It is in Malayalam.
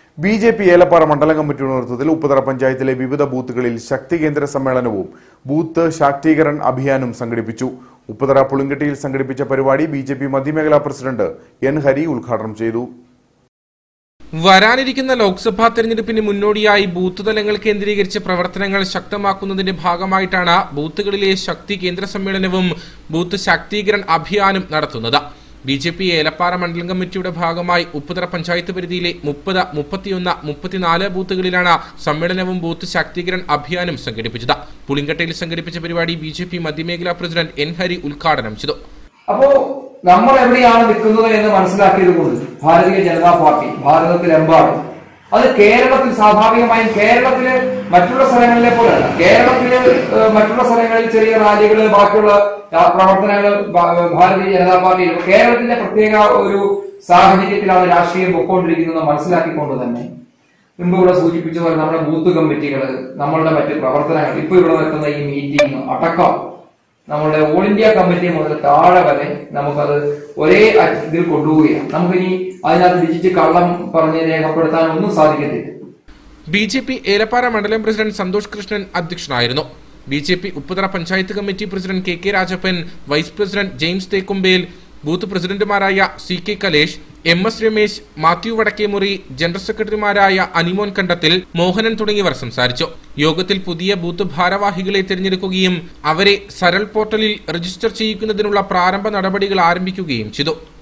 ബി ജെ പി ഏലപ്പാറ മണ്ഡലം കമ്മിറ്റിയുടെ നേതൃത്വത്തിൽ ഉപ്പുതറ പഞ്ചായത്തിലെ വിവിധ ബൂത്തുകളിൽ ശക്തി കേന്ദ്ര സമ്മേളനവും ബൂത്ത് ശാക്തീകരൺ അഭിയാനും സംഘടിപ്പിച്ചു ഉപ്പുതറ പുളിങ്കട്ടിയിൽ സംഘടിപ്പിച്ച പരിപാടി ബി ജെ പി മധ്യമേഖലാ പ്രസിഡന്റ് എൻ ഹരി ഉദ്ഘാടനം ചെയ്തു വരാനിരിക്കുന്ന ലോക്സഭാ തെരഞ്ഞെടുപ്പിന് മുന്നോടിയായി ബൂത്ത് തലങ്ങൾ കേന്ദ്രീകരിച്ച് പ്രവർത്തനങ്ങൾ ശക്തമാക്കുന്നതിന്റെ ഭാഗമായിട്ടാണ് ബൂത്തുകളിലെ ശക്തി കേന്ദ്ര സമ്മേളനവും ബൂത്ത് ശാക്തീകരൺ അഭിയാനും നടത്തുന്നത് ബി ജെ പി ഏലപ്പാറ മണ്ഡലം കമ്മിറ്റിയുടെ ഭാഗമായി ഉപ്പുതറ പഞ്ചായത്ത് പരിധിയിലെ മുപ്പത് മുപ്പത്തിയൊന്ന് മുപ്പത്തിനാല് ബൂത്തുകളിലാണ് സമ്മേളനവും ബൂത്ത് ശാക്തീകരൺ അഭിയാനും സംഘടിപ്പിച്ചത് പുളിങ്കട്ടയിൽ സംഘടിപ്പിച്ച പരിപാടി ബി ജെ പി മധ്യമേഖലാ പ്രസിഡന്റ് എൻ ഹരി ഉദ്ഘാടനം ചെയ്തു അപ്പോ നമ്മൾ എവിടെയാണ് നിൽക്കുന്നത് എന്ന് മനസ്സിലാക്കിയത് കൊണ്ട് ഭാരതീയ ജനതാ പാർട്ടി ഭാരതത്തിലെമ്പാടും അത് കേരളത്തിൽ സ്വാഭാവികമായും കേരളത്തിലെ മറ്റുള്ള സ്ഥലങ്ങളിലെ പോലെയല്ല കേരളത്തിലെ ഏഹ്, മറ്റുള്ള സ്ഥലങ്ങളിൽ ചെറിയ റാലികള് ബാക്കിയുള്ള ആ, പ്രവർത്തനങ്ങൾ ഭ- ഭാരതീയ ജനതാ പാർട്ടി കേരളത്തിന്റെ പ്രത്യേക ഒരു സാഹചര്യത്തിലാണ് രാഷ്ട്രീയം പൊക്കോണ്ടിരിക്കുന്നത് മനസ്സിലാക്കിക്കൊണ്ട് തന്നെ മുമ്പ് ഇവിടെ സൂചിപ്പിച്ച പോലെ നമ്മുടെ ബൂത്ത് കമ്മിറ്റികൾ നമ്മളുടെ മറ്റ് പ്രവർത്തനങ്ങൾ ഇപ്പൊ ഇവിടെ നടക്കുന്ന ഈ മീറ്റിംഗ് അടക്കം നമ്മളുടെ ഓൾ ഇന്ത്യ കമ്മിറ്റി മുതൽ താഴെ വരെ നമുക്കത് ഒരേ അ- ഇതിൽ കൊണ്ടുപോവുകയാണ് നമുക്കിനി അതിനകത്ത് ഡിജിറ്റ് കള്ളം പറഞ്ഞ് രേഖപ്പെടുത്താൻ ഒന്നും സാധിക്കത്തില്ല ബി ജെ പി ഏലപ്പാറ മണ്ഡലം പ്രസിഡന്റ് സന്തോഷ് കൃഷ്ണൻ അധ്യക്ഷനായിരുന്നു B J P Upputhara panchayat committee president K K Rajappan vice president James Thekkumpel booth പ്രസിഡന്റുമാരായ C K Kalesh M S Ramesh Mathew Vadakkemuri general സെക്രട്ടറിമാരായ അനിമോൻ കണ്ടത്തിൽ മോഹനൻ തുടങ്ങിയവർ സംസാരിച്ചു യോഗത്തിൽ പുതിയ ബൂത്ത് ഭാരവാഹികളെ തിരഞ്ഞെടുക്കുകയും അവരെ സരൾ പോർട്ടലിൽ രജിസ്റ്റർ ചെയ്യിക്കുന്നതിനുള്ള പ്രാരംഭ നടപടികൾ ആരംഭിക്കുകയും ചെയ്തു